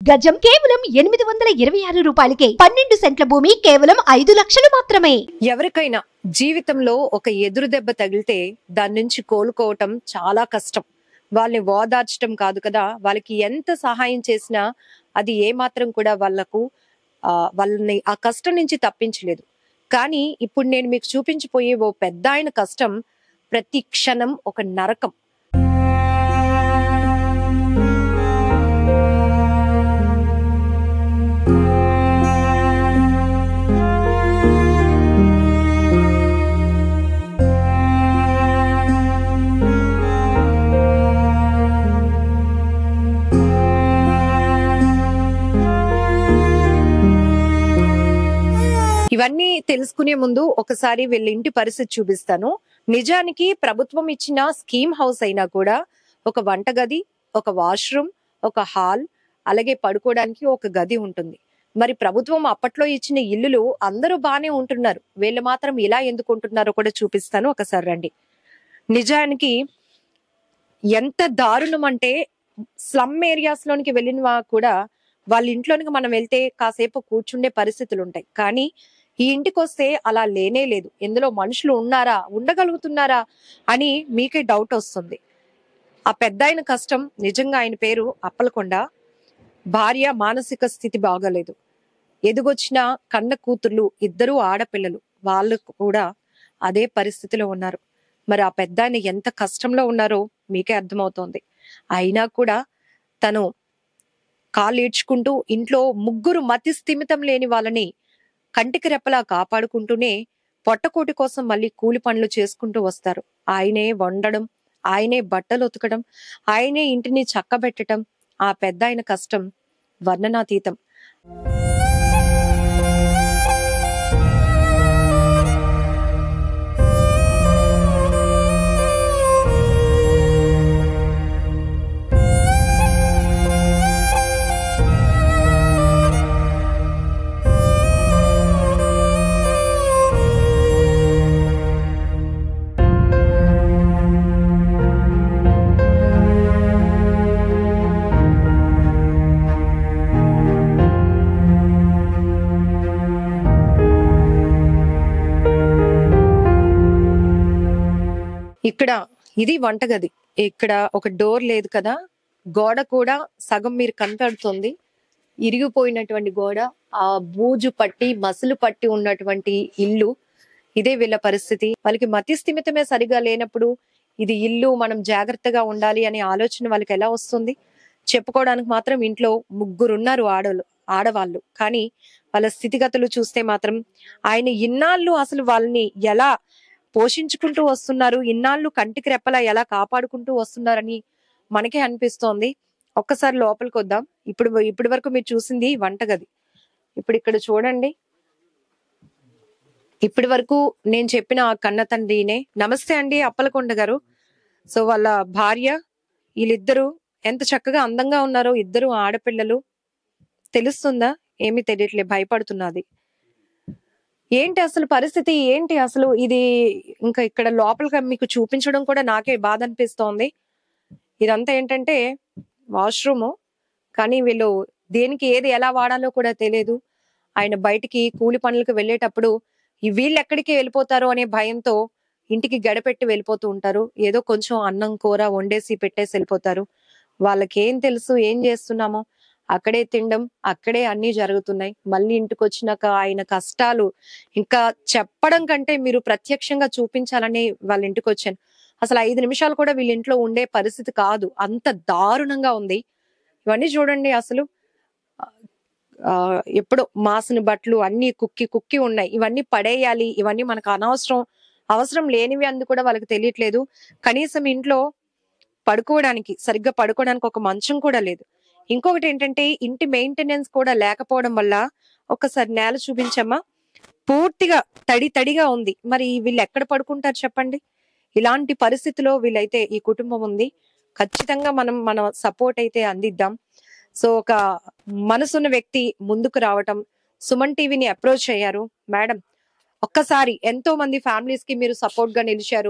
గజం కేవలం ఎనిమిది వందల ఇరవై ఆరు రూపాయలకే పన్నెండు సెంట్ల భూమి కేవలం ఐదు లక్షలు మాత్రమే ఎవరికైనా జీవితంలో ఒక ఎదురు దెబ్బ తగిలితే దాని నుంచి కోలుకోవటం చాలా కష్టం వాళ్ళని ఓదార్చడం కాదు కదా వాళ్ళకి ఎంత సహాయం చేసినా అది ఏమాత్రం కూడా వాళ్ళకు ఆ, వాళ్ళని ఆ కష్టం నుంచి తప్పించలేదు కానీ ఇప్పుడు నేను మీకు చూపించిపోయే ఓ పెద్ద ఆయన కష్టం ప్రతి క్షణం ఒక నరకం ఇవన్నీ తెలుసుకునే ముందు ఒకసారి వీళ్ళ ఇంటి పరిస్థితి చూపిస్తాను నిజానికి ప్రభుత్వం ఇచ్చిన స్కీమ్ హౌస్ అయినా కూడా ఒక వంటగది ఒక వాష్రూమ్ ఒక హాల్ అలాగే పడుకోవడానికి ఒక గది ఉంటుంది మరి ప్రభుత్వం అప్పట్లో ఇచ్చిన ఇల్లులు అందరూ బానే ఉంటున్నారు వీళ్ళు మాత్రం ఇలా ఎందుకు ఉంటున్నారో కూడా చూపిస్తాను ఒకసారి రండి నిజానికి ఎంత దారుణం అంటే స్లమ్ ఏరియాస్ లోనికి వెళ్ళిన వా- కూడా వాళ్ళ ఇంట్లోనికి మనం వెళ్తే కాసేపు కూర్చుండే పరిస్థితులు ఉంటాయి కానీ ఈ ఇంటికి వస్తే అలా లేనే లేదు ఇందులో మనుషులు ఉన్నారా ఉండగలుగుతున్నారా అని మీకే డౌట్ వస్తుంది ఆ పెద్ద ఆయన కష్టం నిజంగా ఆయన పేరు అప్పలకొండ భార్య మానసిక స్థితి బాగలేదు ఎదుగొచ్చిన కన్న కూతుర్లు ఇద్దరు ఆడపిల్లలు వాళ్ళు కూడా అదే పరిస్థితిలో ఉన్నారు మరి ఆ పెద్ద ఆయన ఎంత కష్టంలో ఉన్నారో మీకే అర్థమవుతోంది అయినా కూడా తను కాళ్ళు ఈడ్చుకుంటూ ఇంట్లో ముగ్గురు మతి స్థిమితం లేని వాళ్ళని కంటికి రెప్పలా కాపాడుకుంటూనే పొట్టకోటి కోసం మళ్ళీ కూలి పనులు చేసుకుంటూ వస్తారు ఆయనే వండడం ఆయనే బట్టలు ఉతకడం ఆయనే ఇంటిని చక్కబెట్టడం ఆ పెద్ద ఆయన కష్టం వర్ణనాతీతం ఇక్కడ ఇది వంటగది ఇక్కడ ఒక డోర్ లేదు కదా గోడ కూడా సగం మీరు కనపడుతుంది ఇరిగిపోయినటువంటి గోడ ఆ బూజు పట్టి మసులు పట్టి ఉన్నటువంటి ఇల్లు ఇదే వీళ్ళ పరిస్థితి వాళ్ళకి మతి స్థిమితమే సరిగా లేనప్పుడు ఇది ఇల్లు మనం జాగ్రత్తగా ఉండాలి అనే ఆలోచన వాళ్ళకి ఎలా వస్తుంది చెప్పుకోవడానికి మాత్రం ఇంట్లో ముగ్గురున్నారు ఆడలు ఆడవాళ్ళు కానీ వాళ్ళ స్థితిగతులు చూస్తే మాత్రం ఆయన ఇన్నాళ్ళు అసలు వాళ్ళని ఎలా పోషించుకుంటూ వస్తున్నారు ఇన్నాళ్ళు కంటికి రెప్పలా ఎలా కాపాడుకుంటూ వస్తున్నారని మనకే అనిపిస్తోంది ఒక్కసారి లోపలికి వద్దాం ఇప్పుడు ఇప్పటి వరకు మీరు చూసింది వంటగది ఇప్పుడు ఇక్కడ చూడండి ఇప్పటి వరకు నేను చెప్పిన ఆ కన్న తండ్రినే నమస్తే అండి అప్పలకొండ గారు సో వాళ్ళ భార్య వీళ్ళిద్దరూ ఎంత చక్కగా అందంగా ఉన్నారో ఇద్దరు ఆడపిల్లలు తెలుస్తుందా ఏమీ తెలియట్లే భయపడుతున్నది ఏంటి అసలు పరిస్థితి ఏంటి అసలు ఇది ఇంకా ఇక్కడ లోపలికి మీకు చూపించడం కూడా నాకే బాధ అనిపిస్తోంది ఇదంతా ఏంటంటే వాష్రూమ్ కానీ వీళ్ళు దేనికి ఏది ఎలా వాడాలో కూడా తెలియదు ఆయన బయటికి కూలి పనులకు వెళ్ళేటప్పుడు ఈ వీళ్ళు ఎక్కడికి వెళ్ళిపోతారో అనే భయంతో ఇంటికి గడపెట్టి వెళ్ళిపోతూ ఉంటారు ఏదో కొంచెం అన్నం కూర వండేసి పెట్టేసి వెళ్ళిపోతారు వాళ్ళకి ఏం తెలుసు ఏం చేస్తున్నామో అక్కడే తినడం అక్కడే అన్ని జరుగుతున్నాయి మళ్ళీ ఇంటికి వచ్చినాక ఆయన కష్టాలు ఇంకా చెప్పడం కంటే మీరు ప్రత్యక్షంగా చూపించాలని వాళ్ళ ఇంటికి వచ్చాను అసలు ఐదు నిమిషాలు కూడా వీళ్ళ ఇంట్లో ఉండే పరిస్థితి కాదు అంత దారుణంగా ఉంది ఇవన్నీ చూడండి అసలు ఆ, ఎప్పుడో మాసిన బట్టలు అన్ని కుక్కి కుక్కి ఉన్నాయి ఇవన్నీ పడేయాలి ఇవన్నీ మనకు అనవసరం అవసరం లేనివి అందు కూడా వాళ్ళకి తెలియట్లేదు కనీసం ఇంట్లో పడుకోవడానికి సరిగ్గా పడుకోవడానికి ఒక మంచం కూడా లేదు ఇంకొకటి ఏంటంటే ఇంటి మెయింటెనెన్స్ కూడా లేకపోవడం వల్ల ఒకసారి నేల చూపించమ్మా పూర్తిగా తడి తడిగా ఉంది మరి వీళ్ళు ఎక్కడ పడుకుంటారు చెప్పండి ఇలాంటి పరిస్థితిలో వీళ్ళైతే ఈ కుటుంబం ఉంది ఖచ్చితంగా మనం మన సపోర్ట్ అయితే అందిద్దాం సో ఒక మనసున్న వ్యక్తి ముందుకు రావటం సుమన్ టీవీని అప్రోచ్ అయ్యారు మేడం ఒక్కసారి ఎంతో మంది ఫ్యామిలీస్ కి మీరు సపోర్ట్ గా నిలిచారు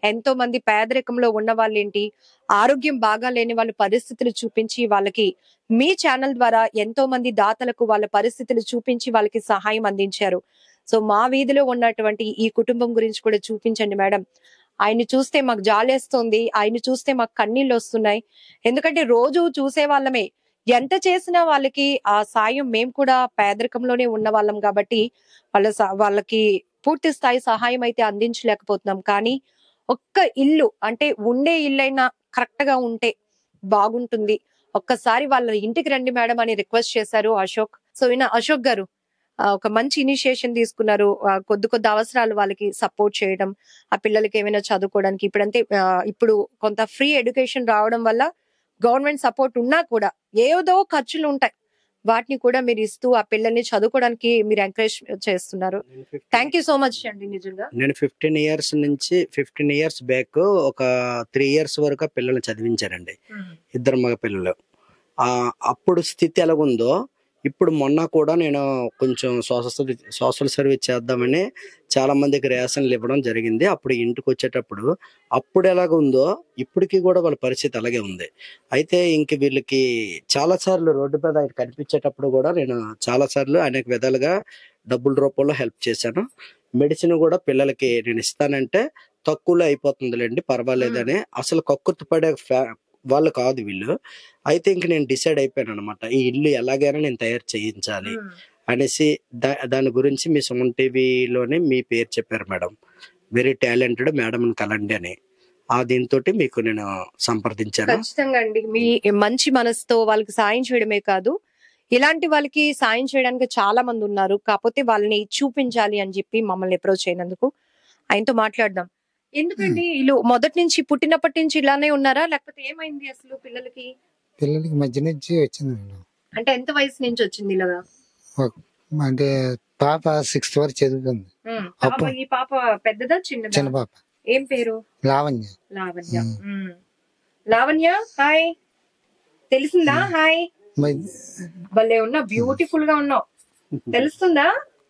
ఎంతో మంది పేదరికంలో ఉన్న వాళ్ళు ఏంటి ఆరోగ్యం బాగా లేని వాళ్ళ పరిస్థితులు చూపించి వాళ్ళకి మీ ఛానల్ ద్వారా ఎంతో మంది దాతలకు వాళ్ళ పరిస్థితులు చూపించి వాళ్ళకి సహాయం అందించారు సో మా వీధిలో ఉన్నటువంటి ఈ కుటుంబం గురించి కూడా చూపించండి మేడం ఆయన్ని చూస్తే మాకు జాలేస్తుంది ఆయన్ని చూస్తే మాకు కన్నీళ్ళు వస్తున్నాయి ఎందుకంటే రోజు చూసే వాళ్ళమే ఎంత చేసినా వాళ్ళకి ఆ సాయం మేము కూడా పేదరికంలోనే ఉన్న వాళ్ళం కాబట్టి వాళ్ళ స- వాళ్ళకి పూర్తి స్థాయి సహాయం అయితే అందించలేకపోతున్నాం కానీ ఒక్క ఇల్లు అంటే ఉండే ఇల్లైనా కరెక్ట్ గా ఉంటే బాగుంటుంది ఒక్కసారి వాళ్ళ ఇంటికి రండి మేడం అని రిక్వెస్ట్ చేశారు అశోక్ సో ఈయన అశోక్ గారు ఆ, ఒక మంచి ఇనిషియేషన్ తీసుకున్నారు ఆ, కొద్ది కొద్ది అవసరాలు వాళ్ళకి సపోర్ట్ చేయడం ఆ పిల్లలకి ఏమైనా చదువుకోవడానికి ఇప్పుడంతే ఆ, ఇప్పుడు కొంత ఫ్రీ ఎడ్యుకేషన్ రావడం వల్ల గవర్నమెంట్ సపోర్ట్ ఉన్నా కూడా ఏదో ఖర్చులు ఉంటాయి వాటిని కూడా మీరు ఇస్తూ ఆ పిల్లల్ని చదువుకోవడానికి మీరు ఎంకరేజ్ చేస్తున్నారు థ్యాంక్ యూ సో మచ్ అండి నిజంగా నేను ఫిఫ్టీన్ ఇయర్స్ నుంచి ఫిఫ్టీన్ ఇయర్స్ బ్యాక్ ఒక త్రీ ఇయర్స్ వరకు ఆ పిల్లల్ని చదివించారండి ఇద్దరు మగ పిల్లలు ఆ అప్పుడు స్థితి ఎలాగుందో ఇప్పుడు మొన్న కూడా నేను కొంచెం సోషల్ సోషల్ సర్వీస్ చేద్దామని చాలా మందికి రేషన్లు ఇవ్వడం జరిగింది అప్పుడు ఇంటికి వచ్చేటప్పుడు అప్పుడు ఎలాగ ఉందో ఇప్పటికీ కూడా వాళ్ళ పరిస్థితి అలాగే ఉంది అయితే ఇంక వీళ్ళకి చాలా సార్లు రోడ్డు మీద ఆయన కనిపించేటప్పుడు కూడా నేను చాలా సార్లు అనేక విధాలుగా డబ్బుల రూపంలో హెల్ప్ చేశాను మెడిసిన్ కూడా పిల్లలకి నేను ఇస్తానంటే తక్కువలో అయిపోతుందిలేండి పర్వాలేదని అసలు కక్కుర్తి పడే ఫ్యా- వాళ్ళు కాదు వీళ్ళు అయితే ఇంక నేను డిసైడ్ అయిపోయాను అనమాట ఈ ఇల్లు ఎలాగైనా నేను తయారు చేయించాలి అనేసి దా- దాని గురించి మీ సుమన్ టీవీలోనే మీ పేరు చెప్పారు మేడం వెరీ టాలెంటెడ్ మేడం కలండి అని ఆ దీంతో మీకు నేను సంప్రదించాను ఖచ్చితంగా అండి మీ మంచి మనసుతో వాళ్ళకి సాయం చేయడమే కాదు ఇలాంటి వాళ్ళకి సాయం చేయడానికి చాలా మంది ఉన్నారు కాకపోతే వాళ్ళని చూపించాలి అని చెప్పి మమ్మల్ని అప్రోచ్ అయినందుకు ఆయనతో మాట్లాడదాం ఎందుకండి వీళ్ళు మొదటి నుంచి పుట్టినప్పటి నుంచి ఇలానే ఉన్నారా లేకపోతే ఏమైంది అసలు పిల్లలకి పిల్లలకి మధ్య నుంచి వచ్చింది మేడం అంటే ఎంత వయసు నుంచి వచ్చింది ఇలాగా ఒక- అంటే పాప సిక్స్త్ వరకు చదువుకుంది ఉమ్. పాప అప్పుడు- ఈ పాప పెద్దదా చిన్న చిన్నదా పాప ఏం పేరు Lavanya Lavanya um. Um. Lavanya hi తెలిసిందా హాయ్ మ- భలే ఉన్నా బ్యూటిఫుల్ గా ఉన్నావు తెలుస్తుందా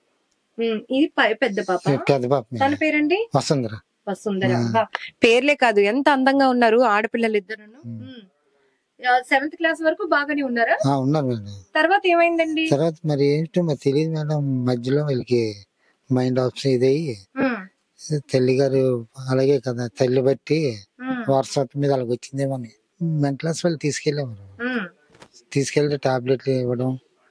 ఉమ్, ఇది ప- పెద్ద పాప పెద్ద పాప తన మేడం. పేరండి వసుంధర వసుంధర ఆ. బా, పేర్లే కాదు ఎంత అందంగా ఉన్నారు ఆడపిల్లలు ఇద్దరు ఉమ్. సెవెంత్ క్లాస్ వరకు బాగానే ఉన్నారా ఆ, ఉన్నారు మేడం తర్వాత ఏమైందండి తర్వాత మరి ఏంటో మరి తెలియదు మేడం మధ్యలో వీళ్ళకి మైండ్ ఆప్షన్ ఇదయ్యి ఉమ్, తల్లి గారు అలాగే కదా తల్లి బట్టి ఉమ్, వారసత్వం మీద అలాగ వచ్చిందేమో అని మెంటల్ హాస్పిటల్ తీసుకెళ్ళాము ఉమ్, తీసుకెళ్తే టాబ్లెట్లు ఇవ్వడం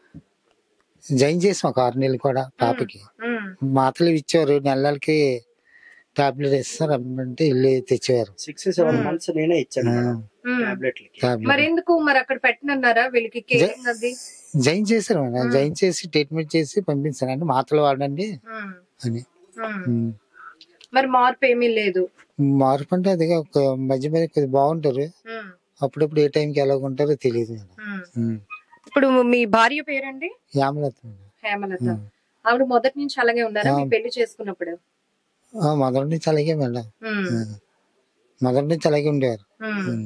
జాయిన్ చేసాం ఒక ఆరు నెలలు కూడా పాపకి ఉమ్. మాటలు ఇచ్చారు నెలలకి టాబ్లెట్ ఇస్తారు అంటే వెళ్ళి తెచ్చేవారు సిక్స్ సెవెన్ ఉమ్. మంత్స్ నేనే ఇచ్చాను మేడం ఉమ్. టాబ్లెట్లకి మరి టాబ్లెట్ ఎందుకు మరి అక్కడ పెట్టనన్నారా వీళ్ళకి కేరింగ్ అది జాయిన్ చేశారు మేడం ఉమ్. జాయిన్ చేసి ట్రీట్మెంట్ చేసి పంపించారు అంటే మాటలు వాడండి ఉమ్, అని ఉమ్. ఉమ్. మరి మార్పు ఏమీ లేదు మార్పు అంటే అది ఒక మధ్య మధ్య కొద్దిగా బాగుంటారు ఉమ్, అప్పుడప్పుడు ఏ టైంకి ఎలా ఉంటారో తెలియదు మేడం ఉమ్. ఉమ్. ఇప్పుడు మీ భార్య పేరండి యామలత మేడం హేమలత ఉమ్. ఆవిడ మొదటి నుంచి అలాగే ఉన్నారా మీ ఆ. పెళ్లి చేసుకున్నప్పుడు ఆ, మొదటి నుంచి అలాగే మేడం ఉమ్, ఉమ్. మొదటి నుంచి అలాగే ఉండేవారు ఉమ్. ఉమ్.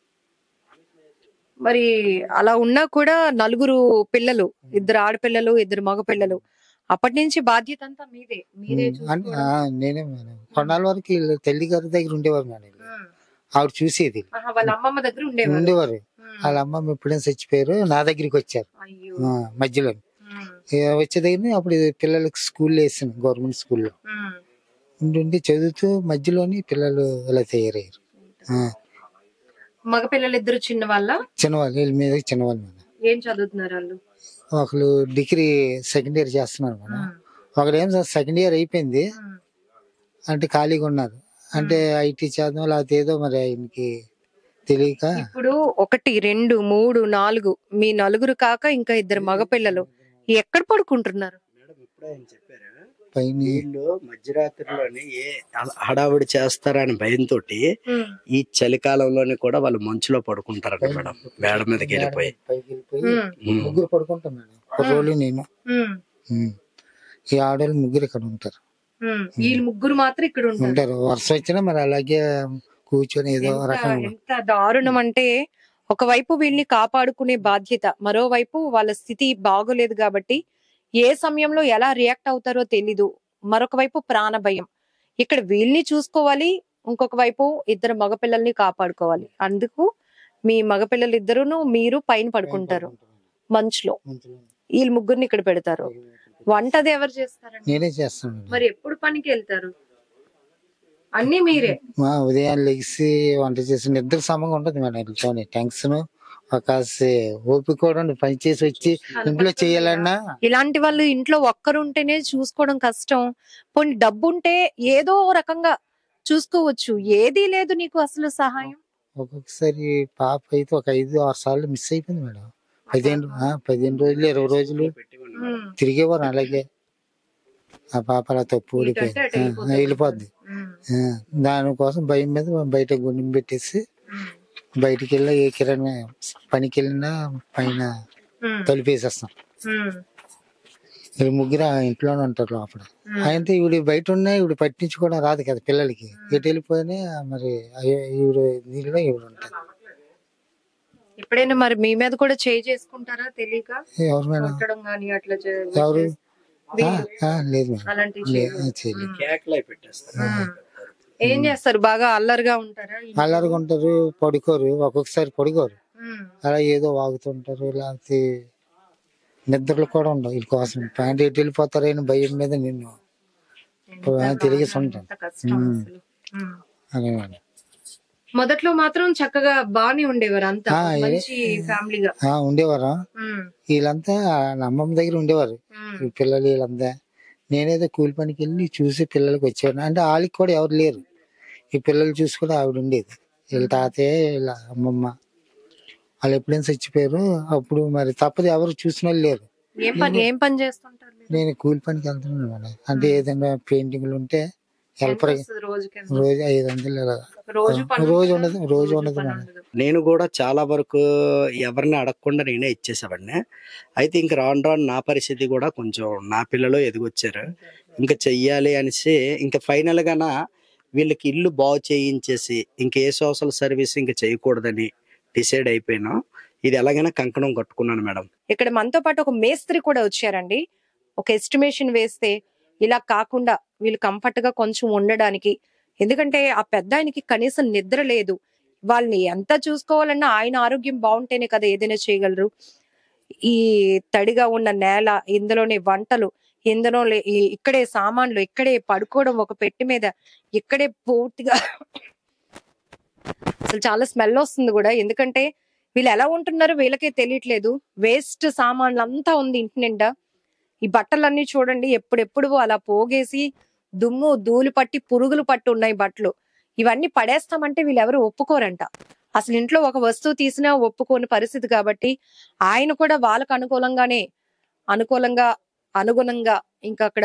మరి అలా ఉన్నా కూడా నలుగురు పిల్లలు ఇద్దరు ఆడపిల్లలు ఇద్దరు మగ పిల్లలు అప్పటి నుంచి బాధ్యత అంతా మీదే మీరే ఉమ్. అంటే ఆ, చూసుకోవడం. నేనే మేడం కొన్నాళ్ళ వరకు వీళ్ళు తల్లి గారి దగ్గర ఉండేవారు మేడం వీళ్ళు. ఉమ్. ఆవిడ చూసేది ఆహా, వాళ్ళ అమ్మమ్మ దగ్గర ఉండేవారు ఉండేవారు ఉమ్. వాళ్ళ అమ్మమ్మ ఎప్పుడైనా చచ్చిపోయారు నా దగ్గరికి వచ్చారు అయ్యో ఆ, మధ్యలో ఉమ్, ఇక వచ్చే దగ్గర అప్పుడు పిల్లలకి స్కూల్లో వేసాను గవర్నమెంట్ స్కూల్లో ఉమ్. ఉండి ఉండి చదువుతూ మధ్యలోని పిల్లలు ఇలా తయారయ్యారు ఆ, మగ పిల్లలు ఇద్దరు చిన్న వాళ్ళ చిన్నవాళ్ళు వీళ్ళ మీద చిన్నవాళ్ళు మేడం ఏం చదువుతున్నారు వాళ్ళు ఒకరు డిగ్రీ సెకండ్ ఇయర్ చేస్తున్నారు మేడం ఉమ్, ఒకడేం సెకండ్ ఇయర్ అయిపోయింది ఉమ్. అంటే ఖాళీగా ఉన్నారు అంటే ఐటీ చేద్దాం లేకపోతే ఏదో మరి ఆయనకి తెలియక ఇప్పుడు ఒకటి రెండు మూడు నాలుగు మీ నలుగురు కాక ఇంకా ఇద్దరు మగ పిల్లలు ఎక్కడ పడుకుంటున్నారు మేడం ఇప్పుడే ఆయన చెప్పారు పైన వీళ్ళు మధ్యరాత్రిలోని ఏ హ- హడావుడి చేస్తారని భయంతో ఉమ్, ఈ చలికాలంలోని కూడా వాళ్ళు మంచులో పడుకుంటారంట మేడం మేడ మీదకి వెళ్ళిపోయి పైకి వెళ్ళిపోయి ఉమ్, ఉమ్. ముగ్గురు పడుకుంటాం మేడం ఒక రోజు నేను ఉమ్, ఉమ్. ఈ ఆడవాళ్ళు ముగ్గురు ఇక్కడ ఉంటారు ఉమ్. వీళ్ళు ముగ్గురు మాత్రం ఇక్కడ ఉంటారు ఉంటారు వర్షం వచ్చినా మరి అలాగే కూర్చొని ఏదో ఎంత- రకంగా ఎంత దారుణం అంటే ఒకవైపు వీళ్ళని కాపాడుకునే బాధ్యత మరోవైపు వాళ్ళ స్థితి బాగోలేదు కాబట్టి ఏ సమయంలో ఎలా రియాక్ట్ అవుతారో తెలీదు మరొక వైపు ప్రాణ భయం ఇక్కడ వీళ్ళని చూసుకోవాలి ఇంకొక వైపు ఇద్దరు మగపిల్లల్ని కాపాడుకోవాలి అందుకు మీ మగపిల్లలు ఇద్దరును మీరు పైన పడుకుంటారు మంచులో వీళ్ళు ముగ్గురిని ఇక్కడ పెడతారు వంటది ఎవరు చేస్తారండి నేనే చేస్తాను మరి ఎప్పుడు పనికి వెళ్తారు అన్ని మీరే మా ఉదయం లెగిసి వంట చేసి నిద్ర సమంగా ఉంటుంది మేడం ఇంట్లోనే టెన్షన్ ఒక ఓపిక కూడా ఉండదు. పని చేసి వచ్చి ఇంట్లో చేయాలన్నా ఇలాంటి వాళ్ళు ఇంట్లో ఒక్కరు ఉంటేనే చూసుకోవడం కష్టం పోనీ డబ్బు ఉంటే ఏదో రకంగా చూసుకోవచ్చు ఏదీ లేదు నీకు అసలు సహాయం ఒక్కొక్కసారి పాప అయితే ఒక ఐదు ఆరు సార్లు మిస్ అయిపోయింది మేడం పదిహేను ఆ, పదిహేను రోజులు ఇరవై రోజులు ఉమ్, తిరిగేవారు అలాగే ఆ పాప అలా తప్పు ఊడిపోయింది ఇటంటే అటు ఆ, వెళ్ళిపోద్ది ఉమ్, ఆ, దానికోసం భయం మీద బయట గుండెం పెట్టేసి ఉమ్, బయటికి వెళ్ళి ఏ కిరాణా పనికి వెళ్ళినా పైన ఉమ్, తలుపేసేస్తాం ఉమ్, వీళ్ళు ముగ్గురు ఆ ఇంట్లోనే ఉంటారు లోపల ఉమ్. అయితే ఈవిడ బయట ఉన్నా ఈవిడ పట్టించుకోవడం రాదు కదా పిల్లలకి ఎటు వెళ్ళిపోయినా మరి అయ్యో ఈవిడ దీనిలో ఈవిడ ఉంటుంది ఎప్పుడైనా మరి మీ మీద కూడా చేయి చేసుకుంటారా తెలియక ఎవరు మేడం కొట్టడం గానీ అట్లా చే- ఎవరు వీళ్ళు. ఆ, ఆ, లేదు మేడం అలాంటివి లే- చేయరు. చేయలేదు కేకలై పెట్టేస్తారు ఉమ్. ఏం చేస్తారు బాగా అల్లరిగా ఉంటారా అల్లరిగా ఉంటారు పడుకోరు ఒక్కొక్కసారి పడుకోరు ఉమ్, అలా ఏదో వాగుతుంటారు లేకపోతే నిద్రలు కూడా ఉండవు వీళ్ళ కోసం ప్యాంట్ ఎటు వెళ్ళిపోతారని భయం మీద నిన్ను ఎంత తిరిగేసి బాధ, ఉంటాను ఎంత కష్టం ఉమ్. అసలు. ఉమ్. అదే మేడం మొదట్లో మాత్రం చక్కగా బానే ఉండేవారు అంతా ఆ, ఏ- మంచి ఫ్యామిలీగా ఆ, ఉండేవారు ఉమ్, వీళ్ళంతా వాళ్ళ అమ్మమ్మ దగ్గర ఉండేవారు ఉమ్, ఈ పిల్లలు వీళ్ళంతా నేనేదో కూలి పనికి వెళ్ళి చూసి పిల్లలకి వచ్చేవాడిని అంటే వాళ్ళకి కూడా ఎవరు లేరు ఈ పిల్లలు చూసుకుని ఆవిడ ఉండేది వీళ్ళ తాతయ్య వీళ్ళ అమ్మమ్మ వాళ్ళు ఎప్పుడైనా చచ్చిపోయారు అప్పుడు మరి తప్పదు ఎవరు చూసిన వాళ్ళు లేరు ఏం పని ఏం పని చేస్తుంటారు మీరు? నేను కూలి పనికి వెళ్తున్నాను మేడం అంటే ఏదైనా పెయింటింగ్లు ఉంటే ఎంత హెల్పర్ వస్తది రోజుకి ఎంత? రోజు ఐదు వందలు ఇలా. రోజు పని రోజు ఉంటుందా? ఉండదు, రోజు ఉండదు పని మేడం. ఉండదు. నేను కూడా చాలా వరకు ఎవరిని అడగకుండా నేనే ఇచ్చేసేవాడిని అయితే ఇంక రాను రాను నా పరిస్థితి కూడా కొంచెం నా పిల్లలు ఎదిగొచ్చారు ఇంకా చెయ్యాలి అనేసి ఇంకా ఫైనల్ గాన వీళ్ళకి ఇల్లు బాగు చేయించేసి ఇంక ఏ సోషల్ సర్వీస్ ఇంకా చేయకూడదని డిసైడ్ అయిపోయాను ఇది ఎలాగైనా కంకణం కట్టుకున్నాను మేడం ఇక్కడ మనతో పాటు ఒక మేస్త్రి కూడా వచ్చారండి ఒక ఎస్టిమేషన్ వేస్తే ఇలా కాకుండా వీళ్ళు కంఫర్ట్ గా కొంచెం ఉండడానికి ఎందుకంటే ఆ పెద్ద ఆయనకి కనీసం నిద్ర లేదు వాళ్ళని ఎంత చూసుకోవాలన్నా ఆయన ఆరోగ్యం బాగుంటేనే కదా ఏదైనా చేయగలరు ఈ తడిగా ఉన్న నేల ఇందులోనే వంటలు ఇందులో ఇక్కడే సామాన్లు ఇక్కడే పడుకోవడం ఒక పెట్టి మీద ఇక్కడే పూర్తిగా అసలు చాలా స్మెల్ వస్తుంది కూడా ఎందుకంటే వీళ్ళు ఎలా ఉంటున్నారో వీళ్ళకే తెలియట్లేదు వేస్ట్ సామాన్లు అంతా ఉంది ఇంటి నిండా ఈ బట్టలన్నీ చూడండి ఎప్పుడెప్పుడు అలా పోగేసి దుమ్ము ధూళి పట్టి పురుగులు పట్టి ఉన్నాయి బట్టలు ఇవన్నీ పడేస్తామంటే వీళ్ళెవరు ఒప్పుకోరంట అసలు ఇంట్లో ఒక వస్తువు తీసినా ఒప్పుకోని పరిస్థితి కాబట్టి ఆయన కూడా వాళ్ళకు అనుకూలంగానే అనుకూలంగా అనుగుణంగా ఇంకా అక్కడ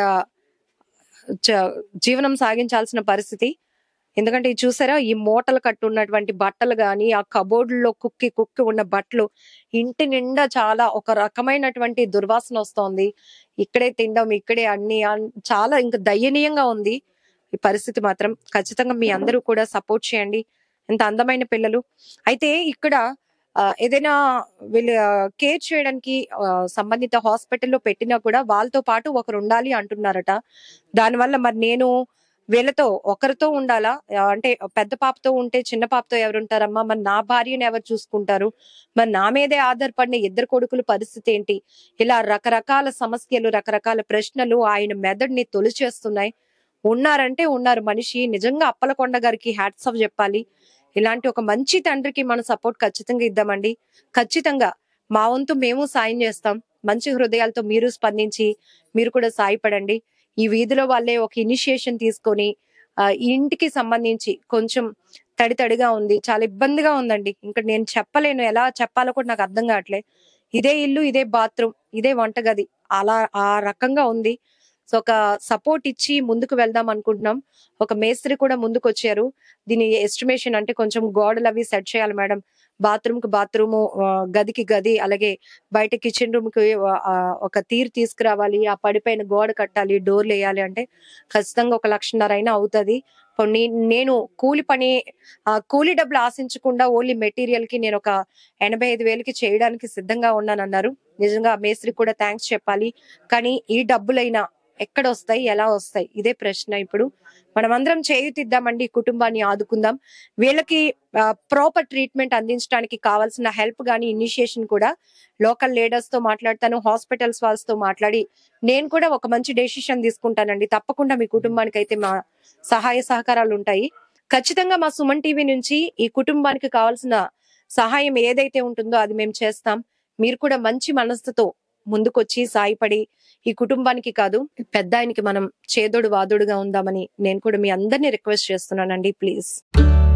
చ- జీవనం సాగించాల్సిన పరిస్థితి ఎందుకంటే ఇది చూసారా ఈ మూటలు కట్టి ఉన్నటువంటి బట్టలు గాని ఆ కబోర్డులో కుక్కి కుక్కి ఉన్న బట్టలు ఇంటి నిండా చాలా ఒక రకమైనటువంటి దుర్వాసన వస్తోంది ఇక్కడే తినడం ఇక్కడే అన్ని అన్- చాలా ఇంకా దయనీయంగా ఉంది ఈ పరిస్థితి మాత్రం ఖచ్చితంగా మీ అందరూ కూడా సపోర్ట్ చేయండి ఎంత అందమైన పిల్లలు అయితే ఇక్కడ ఆ, ఏదైనా వీళ్ళు కేర్ చేయడానికి ఆ, సంబంధిత హాస్పిటల్లో పెట్టినా కూడా వాళ్ళతో పాటు ఒకరు ఉండాలి అంటున్నారట దానివల్ల మరి నేను వీళ్ళతో ఒకరితో ఉండాలా ఆ, అంటే పెద్ద పాపతో ఉంటే చిన్న పాపతో ఎవరు ఉంటారమ్మా మరి నా భార్యను ఎవరు చూసుకుంటారు మరి నా మీదే ఆధారపడిన ఇద్దరు కొడుకుల పరిస్థితి ఏంటి ఇలా రకరకాల సమస్యలు రకరకాల ప్రశ్నలు ఆయన మెదడుని తొలిచేస్తున్నాయి ఉన్నారంటే ఉన్నారు మనిషి నిజంగా అప్పలకొండ గారికి హ్యాట్స్ ఆఫ్ చెప్పాలి ఇలాంటి ఒక మంచి తండ్రికి మన సపోర్ట్ ఖచ్చితంగా ఇద్దామండి ఖచ్చితంగా మా వంతు మేము సాయం చేస్తాం మంచి హృదయాలతో మీరు స్పందించి మీరు కూడా సాయపడండి ఈ వీధిలో వాళ్ళే ఒక ఇనిషియేషన్ తీసుకొని ఆ, ఈ ఇంటికి సంబంధించి కొంచెం తడి తడిగా ఉంది చాలా ఇబ్బందిగా ఉందండి ఇంకా నేను చెప్పలేను ఎలా చెప్పాలో కూడా నాకు అర్థం కావట్లే ఇదే ఇల్లు ఇదే బాత్రూమ్ ఇదే వంటగది అలా ఆ రకంగా ఉంది సో ఒక సపోర్ట్ ఇచ్చి ముందుకు వెళ్దాం అనుకుంటున్నాం ఒక మేస్త్రి కూడా ముందుకు వచ్చారు దీని ఎస్టిమేషన్ అంటే కొంచెం గోడలు అవి సెట్ చేయాలి మేడం బాత్రూమ్ కి బాత్రూమ్ గదికి గది అలాగే బయట కిచెన్ రూమ్ కి ఆ, ఒక తీరు తీసుకురావాలి ఆ పడిపోయిన గోడ కట్టాలి డోర్లు వేయాలి అంటే ఖచ్చితంగా ఒక లక్షన్నర అయినా అవుతుంది నేను కూలి పని ఆ, కూలి డబ్బులు ఆశించకుండా ఓన్లీ మెటీరియల్ కి నేను ఒక ఎనభై ఐదు వేలకి చేయడానికి సిద్ధంగా ఉన్నానన్నారు నిజంగా ఆ మేస్త్రికి కూడా థ్యాంక్స్ చెప్పాలి కానీ ఈ డబ్బులైనా ఎక్కడ వస్తాయి ఎలా వస్తాయి ఇదే ప్రశ్న ఇప్పుడు మనమందరం చేయుతిద్దామండి ఈ కుటుంబాన్ని ఆదుకుందాం వీళ్ళకి ప్రాపర్ ట్రీట్మెంట్ అందించడానికి కావాల్సిన హెల్ప్ గానీ ఇనిషియేషన్ కూడా లోకల్ లీడర్స్ తో మాట్లాడతాను హాస్పిటల్స్ వాళ్ళతో మాట్లాడి నేను కూడా ఒక మంచి డెసిషన్ తీసుకుంటానండి తప్పకుండా మీ కుటుంబానికి అయితే మా సహాయ సహకారాలు ఉంటాయి ఖచ్చితంగా మా సుమన్ టీవీ నుంచి ఈ కుటుంబానికి కావాల్సిన సహాయం ఏదైతే ఉంటుందో అది మేము చేస్తాం మీరు కూడా మంచి మనసుతో ముందుకొచ్చి సాయపడి ఈ కుటుంబానికి కాదు పెద్ద ఆయనకి మనం చేదోడు వాదోడుగా ఉందామని నేను కూడా మీ అందరినీ రిక్వెస్ట్ చేస్తున్నానండి ప్లీజ్